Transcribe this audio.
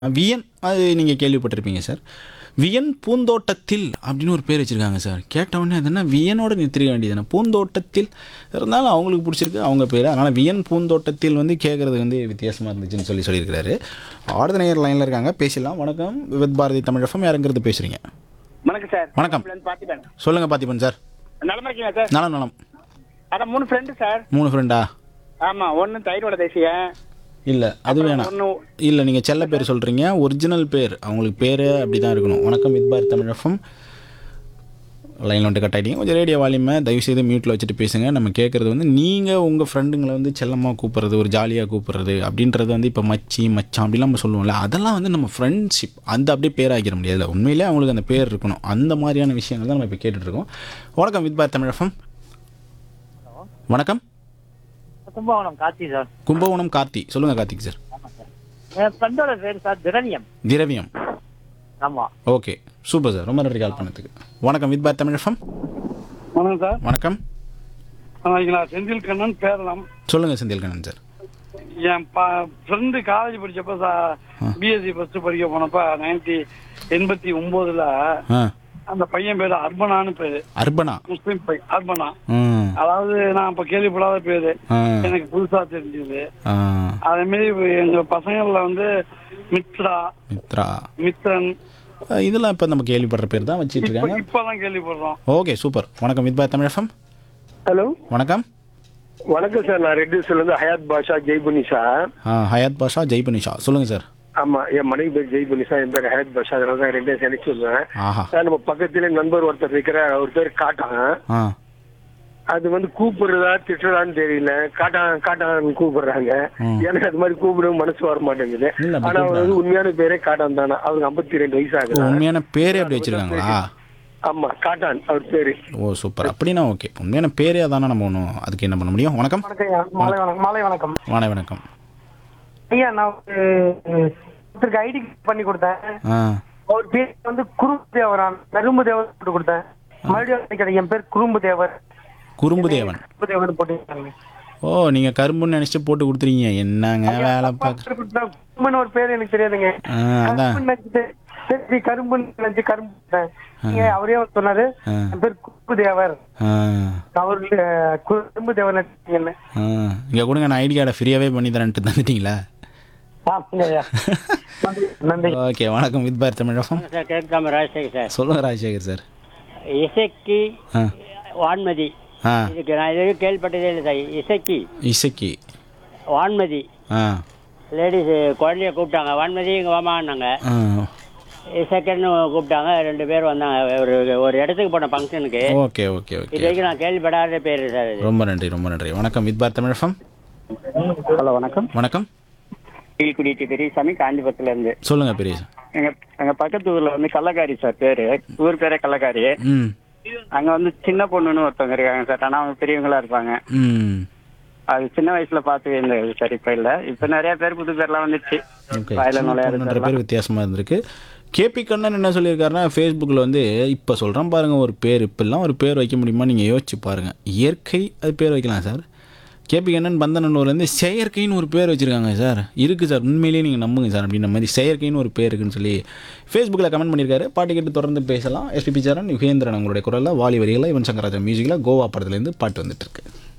வியன் அது நீங்கள் கேள்விப்பட்டிருப்பீங்க சார் வியன் பூந்தோட்டத்தில் அப்படின்னு ஒரு பேர் வச்சுருக்காங்க சார் கேட்டவுடனே அது என்ன வியனோட நிறுத்திருக்க வேண்டியதுதானே பூந்தோட்டத்தில் இருந்தாலும் அவங்களுக்கு பிடிச்சிருக்கு அவங்க பேர் அதனால் வியன் பூந்தோட்டத்தில் வந்து கேட்குறது வந்து வித்தியாசமாக இருந்துச்சுன்னு சொல்லி சொல்லியிருக்கிறாரு ஆடுத நேயர் லைனில் இருக்காங்க பேசலாம் வணக்கம் வித் பாரதி தமிழகம் யாருங்கிறது பேசுகிறீங்க வணக்கம் சார் வணக்கம். பார்த்திபன் சொல்லுங்கள் பார்த்திபன் சார் நலமா இருக்கீங்களா சார் நலம் நலம் அதான் மூணு ஃப்ரெண்டு சார் மூணு ஃப்ரெண்டா ஆமா ஒன்னு தயிரோட தேசியன் இல்லை அது வேணாம் ஒன்னு இல்லை நீங்கள் செல்ல பேர் சொல்கிறீங்க ஒரிஜினல் பேர் அவங்களுக்கு பேர் அப்படி தான் இருக்கணும் வணக்கம் வித் பாரத் தமிழகம் லைனில் வந்துட்டு கட் ஆகிட்டீங்க கொஞ்சம் ரேடியோ வால்யூமை தயவுசெய்து மியூட்டில் வச்சுட்டு பேசுங்க நம்ம கேட்குறது வந்து நீங்கள் உங்கள் ஃப்ரெண்டுங்களை வந்து செல்லமாக கூப்பிட்றது ஒரு ஜாலியாக கூப்பிட்றது அப்படின்றது வந்து இப்போ மச்சி மச்சான் அப்படிலாம் நம்ம சொல்லுவோம்ல அதெல்லாம் வந்து நம்ம ஃப்ரெண்ட்ஷிப் அந்த அப்படியே பேராக்கிற முடியாதுல்ல உண்மையிலே அவங்களுக்கு அந்த பேர் இருக்கணும் அந்த மாதிரியான விஷயங்கள் தான் நம்ம இப்போ கேட்டுட்ருக்கோம் வணக்கம் வித் பாரத் தமிழகம் வணக்கம் கும்பகோணம் கார்த்தி சார் கும்பகோணம் கார்த்தி சொல்லுங்கள் கார்த்திக் சார் என் ஃப்ரெண்டோட பேர் சார் திரவியம் திரவியம் ஆமா ஓகே சூப்பர் சார் ரொம்ப நன்றி கால் பண்ணதுக்கு வணக்கம் வித் பார் தமிழகம் வணக்கம் சார் வணக்கம் வணக்கங்களா செந்தில் கண்ணன் பேரலாம் சொல்லுங்கள் செந்தில் கண்ணன் சார் என் ஃப்ரெண்டு காலேஜ் படிச்சப்ப சார் பிஎஸ்சி ஃபர்ஸ்ட் படிக்க போனப்ப நைன்டி எண்பத்தி ஒன்பதுல ஆ அந்த பையன் பேரு அர்பனான்னு பேரு அர்பனா முஸ்லீம் பையன் அர்பனா ம் அதாவது நான் இப்ப கேள்விப்படாத பேரு ஆ எனக்கு புதுசா தெரிஞ்சது ஆ அதே மாதிரி எங்க பசங்கள்ல வந்து மித்ரா மித்ரா மித்ரன் அஹ் இதெல்லாம் இப்போ நம்ம கேள்விப்படுற பேர் தான் வச்சிட்டு இப்ப இருக்காங்க இப்பதான் கேள்விப்படுறோம் ஓகே சூப்பர் வணக்கம் வித் பார் தமிழகம் ஹலோ வணக்கம் வணக்கம் சார் நான் ரெட் ஹில்ஸ்ல இருந்து ஹயாத் பாஷா ஜெய்புனி சார் ஆ ஹயாத் பாஷா ஜெய்பனிஷா சொல்லுங்கள் சார் ஆமா என் மனைவி பேர் ஜெய்புனி சார் என் பேர் ஹயாத் பாஷா அதனால தான் ரெண்டே சேர்ந்து சொல்லுவேன் ஆஹா சார் நம்ம பக்கத்துல நண்பர் ஒருத்தர் இருக்கிற அவர் பேர் காட்டான் ஆ அது வந்து கூப்பிடுறதா திட்டுறதான்னு தெரியல காட்டான் காட்டான் கூப்பிடுறாங்க ம். எனக்கு அது மாதிரி கூப்பிடவும் மனசு வர மாட்டேங்குது இல்ல, அப்படி ஆனா அவர் வந்து கூப்பிடாது. உண்மையான பேரே காட்டான் தானே அவருக்கு ஐம்பத்தி ரெண்டு வயசு ஓ, ஆகுது உண்மையான பேரே அப்படி வச்சிருக்காங்களா ஆமா காட்டான் அவர் பேரு ஓ சூப்பர் அப்படின்னா ஓகே உண்மையான பேரே அதானே நம்ம ஒன்றும் அதுக்கு என்ன பண்ண முடியும் வணக்கம் வணக்கம் மாலை வணக்கம் மாலை வணக்கம் வாண வணக்கம் ஐயா நான் ஒரு ஒருத்தருக்கு ஐடி பண்ணி கொடுத்தேன் ஆ அவர் பேர் வந்து குறும்பு தேவரான் கரும்பு தேவர் போட்டு கொடுத்தேன் மறுபடியும் நினைக்கிறேன் என் பேர் குறும்பு தேவர் குறும்பு தேவன் குறும்பு தேவர் போட்டு ஓ நீங்கள் கரும்புன்னு நினச்சிட்டு போட்டு கொடுத்துறீங்க என்னங்க வேலை பார்க்க குறும்புன்னு ஒரு பேர் எனக்கு தெரியாதுங்க ஆ, அதான் கரும்புன்னு நினைச்சிட்டு சரி கரும்புன்னு நினைச்சு கரும்பு போட்டேன். நீங்க அவரே சொன்னாரு ஆ. என் பேர் குறும்பு தேவர் ஆ அவர் குறும்பு தேவர் நினைச்சீங்கன்னு ஆ இங்கே கொடுங்க நான் ஐடி கார்டை ஃப்ரீயாகவே பண்ணி தரேன்ட்டு தந்துட்டீங்களா ஆமாங்க ஐயா நன்றி நன்றி ஓகே வணக்கம் வித் பார் தமிழகம் சார் கேட்காம ராஜசேகர் சார் சொல்லுங்கள் ராஜசேகர் சார் இசைக்கு ஆ வான்மதி ஆ இதுக்கு நான் இது வரைக்கும் கேள்விப்பட்டதே இல்லை சார் இசைக்கு இசைக்கு வான்மதி ஆ லேடிஸ் குழந்தைய கூப்பிட்டாங்க வான்மதி இங்கே வாமான்னாங்க ஆ இசைக்குன்னு கூப்பிட்டாங்க ரெண்டு பேர் வந்தாங்க ஒரு ஒரு இடத்துக்கு போன ஃபங்க்ஷனுக்கு ஓகே ஓகே இது ஓகே வரைக்கும் நான் கேள்விப்படாத பேர் சார் இது ரொம்ப நன்றி ரொம்ப நன்றி வணக்கம் வித் பார் தமிழகம் ஹலோ வணக்கம் வணக்கம் கீழ்குடி பெரியசாமி காஞ்சிபுரத்துல இருந்து சொல்லுங்கள் பெரிய எங்க எங்க பக்கத்து ஊர்ல வந்து கள்ளக்காரி சார் பேரு ஊர் பேரே கள்ளக்காரி ம் அங்க வந்து சின்ன பொண்ணுன்னு ஒருத்தவங்க இருக்காங்க சார் ஆனா அவங்க பெரியவங்களா இருப்பாங்க ம் அது சின்ன வயசுல பார்த்து இருந்தது சார் இப்ப இல்ல இப்ப நிறைய பேர் புது பேர்லாம் வந்துச்சு ஓகே வாயில நுழையாது நிறைய பேர் வித்தியாசமாக இருந்திருக்கு கேபி கண்ணன் என்ன சொல்லியிருக்காருன்னா ஃபேஸ்புக்கில் வந்து இப்போ சொல்கிறேன் பாருங்கள் ஒரு பேர் இப்பெல்லாம் ஒரு பேர் வைக்க முடியுமா நீங்கள் யோசிச்சு பாருங்கள் இயற்கை அது பேர் வைக்கலாம் சார் கேபி கண்ணன் பந்தனூர்லேருந்து செயற்கைன்னு ஒரு பேர் வச்சுருக்காங்க சார் இருக்குது சார் உண்மையிலேயே நீங்கள் நம்புங்க சார் அப்படின்ற மாதிரி செயற்கைன்னு ஒரு பேர் இருக்குன்னு சொல்லி ஃபேஸ்புக்கில் கமெண்ட் பண்ணியிருக்காரு பாட்டு கேட்டு தொடர்ந்து பேசலாம் எஸ்பிபி சரண் யுகேந்திரன் உங்களுடைய குரலில் வாலி வரிகளில் யுவன் சங்கராஜன் மியூசிக்கில் கோவா படத்துலேருந்து பாட்டு வந்துட்டு இருக்கு